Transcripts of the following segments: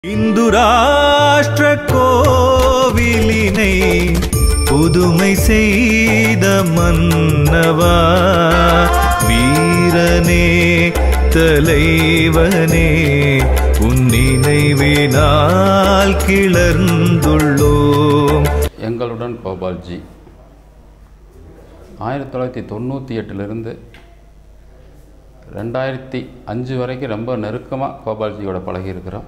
இந்து ராஷ்டிர கோவிலினை புதுமை செய்த மன்னவா வீரனே தலைவனே உன் நினைவினால் கிளர்ந்துள்ளோம் எங்களுடன் கோபால்ஜி ஆயிரத்தி தொள்ளாயிரத்தி தொண்ணூற்றி எட்டுலேருந்து ரெண்டாயிரத்தி அஞ்சு வரைக்கும் ரொம்ப நெருக்கமாக கோபால்ஜியோட பழகியிருக்கிறோம்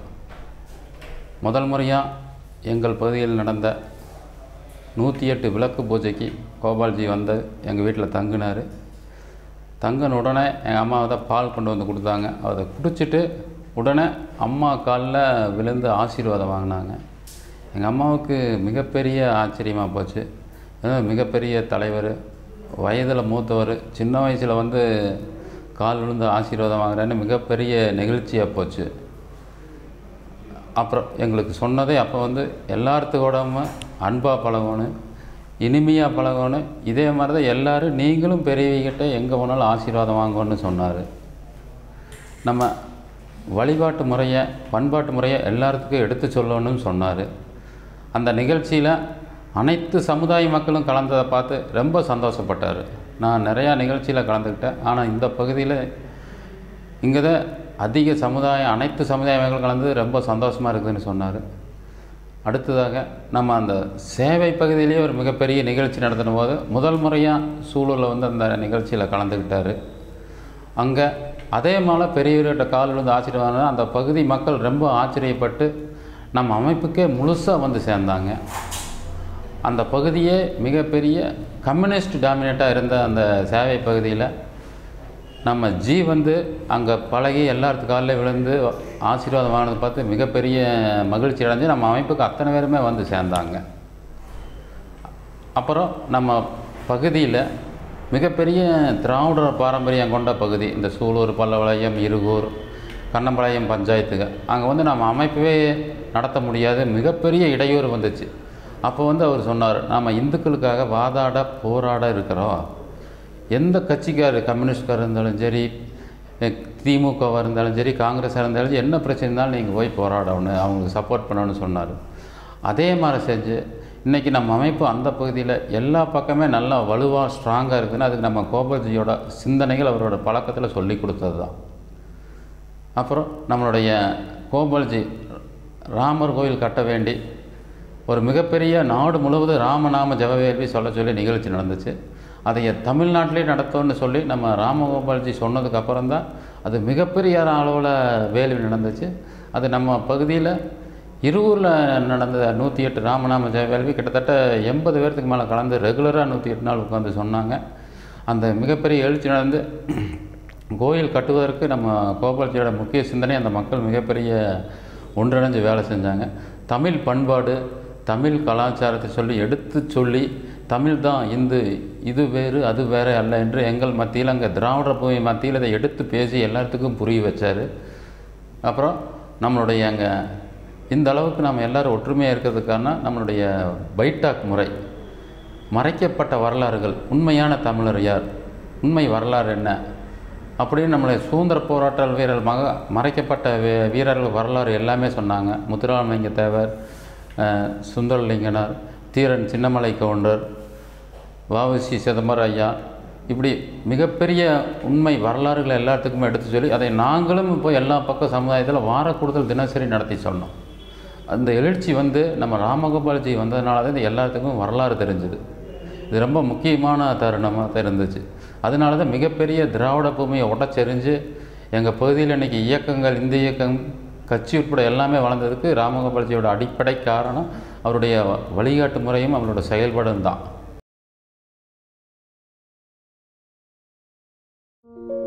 முதல் முறையாக எங்கள் பகுதியில் நடந்த நூற்றி எட்டு விளக்கு பூஜைக்கு கோபால்ஜி வந்து எங்கள் வீட்டில் தங்கினார் தங்கின உடனே எங்கள் அம்மா தான் பால் கொண்டு வந்து கொடுத்தாங்க அதை குடிச்சிட்டு உடனே அம்மா காலில் விழுந்து ஆசீர்வாதம் வாங்கினாங்க எங்கள் அம்மாவுக்கு மிகப்பெரிய ஆச்சரியமாக போச்சு ஏன்னா மிகப்பெரிய தலைவர் வயதில் மூத்தவர் சின்ன வயசில் வந்து கால் விழுந்து ஆசீர்வாதம் வாங்குறேன்னு மிகப்பெரிய நெகிழ்ச்சியாக போச்சு அப்புறம் எங்களுக்கு சொன்னதே அப்போ வந்து எல்லாத்துக்கூடவும் அன்பாக பழகணும் இனிமையாக பழகணும் இதே மாதிரி தான் எல்லோரும் நீங்களும் பெரியவங்கிட்ட எங்கே போனாலும் ஆசீர்வாதம் வாங்கணும்னு சொன்னார் நம்ம வழிபாட்டு முறையை பண்பாட்டு முறையை எல்லாத்துக்கும் எடுத்து சொல்லணும்னு சொன்னார் அந்த நிகழ்ச்சியில் அனைத்து சமுதாய மக்களும் கலந்ததை பார்த்து ரொம்ப சந்தோஷப்பட்டார் நான் நிறையா நிகழ்ச்சியில் கலந்துக்கிட்டேன் ஆனால் இந்த பகுதியில் இங்கே தான் அதிக சமுதாயம் அனைத்து சமுதாய மக்களும் கலந்து ரொம்ப சந்தோஷமாக இருக்குதுன்னு சொன்னார் அடுத்ததாக நம்ம அந்த சேவை பகுதியிலேயே ஒரு மிகப்பெரிய நிகழ்ச்சி நடத்தின போது முதல் முறையாக சூலூரில் வந்து அந்த நிகழ்ச்சியில் கலந்துக்கிட்டார் அங்கே அதே மாதிரி பெரியவர்கிட்ட கால் விழுந்து ஆச்சரியமான அந்த பகுதி மக்கள் ரொம்ப ஆச்சரியப்பட்டு நம்ம அமைப்புக்கே முழுசாக வந்து சேர்ந்தாங்க அந்த பகுதியே மிகப்பெரிய கம்யூனிஸ்ட் டாமினேட்டாக இருந்த அந்த சேவை பகுதியில் நம்ம ஜி வந்து அங்கே பழகி எல்லாத்து காலில் விழுந்து ஆசீர்வாதம் வாங்கினதை பார்த்து மிகப்பெரிய மகிழ்ச்சி அடைஞ்சு நம்ம அமைப்புக்கு அத்தனை பேருமே வந்து சேர்ந்தாங்க அப்புறம் நம்ம பகுதியில் மிகப்பெரிய திராவிடர் பாரம்பரியம் கொண்ட பகுதி இந்த சூலூர் பல்லவளையம் இருகூர் கண்ணம்பாளையம் பஞ்சாயத்துங்க அங்கே வந்து நம்ம அமைப்பவே நடத்த முடியாத மிகப்பெரிய இடையூறு வந்துச்சு அப்போ வந்து அவர் சொன்னார் நாம் இந்துக்களுக்காக வாதாட போராட இருக்கிறோம் எந்த கட்சிக்கார் கம்யூனிஸ்ட்கார் இருந்தாலும் சரி திமுகவாக இருந்தாலும் சரி காங்கிரஸாக இருந்தாலும் சரி என்ன பிரச்சனை இருந்தாலும் நீங்கள் போய் போராடணும் அவங்களுக்கு சப்போர்ட் பண்ணணும்னு சொன்னார் அதே மாதிரி செஞ்சு இன்றைக்கி நம்ம அமைப்பு அந்த பகுதியில் எல்லா பக்கமே நல்லா வலுவாக ஸ்ட்ராங்காக இருக்குதுன்னு அதுக்கு நம்ம கோபால்ஜியோட சிந்தனைகள் அவரோட பழக்கத்தில் சொல்லி கொடுத்தது தான் அப்புறம் நம்மளுடைய கோபால்ஜி ராமர் கோயில் கட்ட வேண்டி ஒரு மிகப்பெரிய நாடு முழுவதும் ராமநாம ஜபவேள்வி சொல்ல சொல்லி நிகழ்ச்சி நடந்துச்சு அதை தமிழ்நாட்டிலே நடத்தோன்னு சொல்லி நம்ம ராமகோபால்ஜி சொன்னதுக்கு அப்புறம் தான் அது மிகப்பெரிய அளவில் வேள்வி நடந்துச்சு அது நம்ம பகுதியில் இருவூரில் நடந்த நூற்றி எட்டு ராமநாம ஜெய வேள்வி கிட்டத்தட்ட எண்பது பேர்த்துக்கு மேலே கலந்து ரெகுலராக நூற்றி எட்டு நாள் உட்காந்து சொன்னாங்க அந்த மிகப்பெரிய எழுச்சி நடந்து கோயில் கட்டுவதற்கு நம்ம கோபால்ஜியோட முக்கிய சிந்தனை அந்த மக்கள் மிகப்பெரிய ஒன்றிணைஞ்சு வேலை செஞ்சாங்க தமிழ் பண்பாடு தமிழ் கலாச்சாரத்தை சொல்லி எடுத்து சொல்லி தமிழ் தான் இந்து இது வேறு அது வேறு அல்ல என்று எங்கள் மத்தியில் அங்கே திராவிட பூமி மத்தியில் இதை எடுத்து பேசி எல்லாத்துக்கும் புரிய வச்சார் அப்புறம் நம்மளுடைய அங்கே இந்த அளவுக்கு நம்ம எல்லோரும் ஒற்றுமையாக இருக்கிறதுக்கான நம்மளுடைய பைட்டாக் முறை மறைக்கப்பட்ட வரலாறுகள் உண்மையான தமிழர் யார் உண்மை வரலாறு என்ன அப்படின்னு நம்மளை சுதந்திர போராட்ட வீரர் மக மறைக்கப்பட்ட வீ- வீரர்கள் வரலாறு எல்லாமே சொன்னாங்க முத்துராமலிங்க தேவர் அஹ், சுந்தரலிங்கனார் தீரன் சின்னமலை கவுண்டர் வஉசி சிதம்பரம் ஐயா இப்படி மிகப்பெரிய உண்மை வரலாறுகளை எல்லாத்துக்குமே எடுத்து சொல்லி அதை நாங்களும் இப்போ எல்லா பக்க சமுதாயத்தில் வார கூடுதல் தினசரி நடத்தி சொன்னோம் அந்த எழுச்சி வந்து நம்ம ராமகோபால்ஜி வந்ததுனால தான் இது எல்லாத்துக்கும் வரலாறு தெரிஞ்சுது இது ரொம்ப முக்கியமான தருணமாக தான் இருந்துச்சு அதனால தான் மிகப்பெரிய திராவிட பூமியை உடச்செறிஞ்சு எங்கள் பகுதியில் இன்றைக்கி இயக்கங்கள் இந்த இயக்கம் கட்சி உட்பட எல்லாமே வளர்ந்ததுக்கு ராமகோபால்ஜியோட அடிப்படை காரணம் அவருடைய வழிகாட்டு முறையும் அவரோட செயல்பாடும் தான்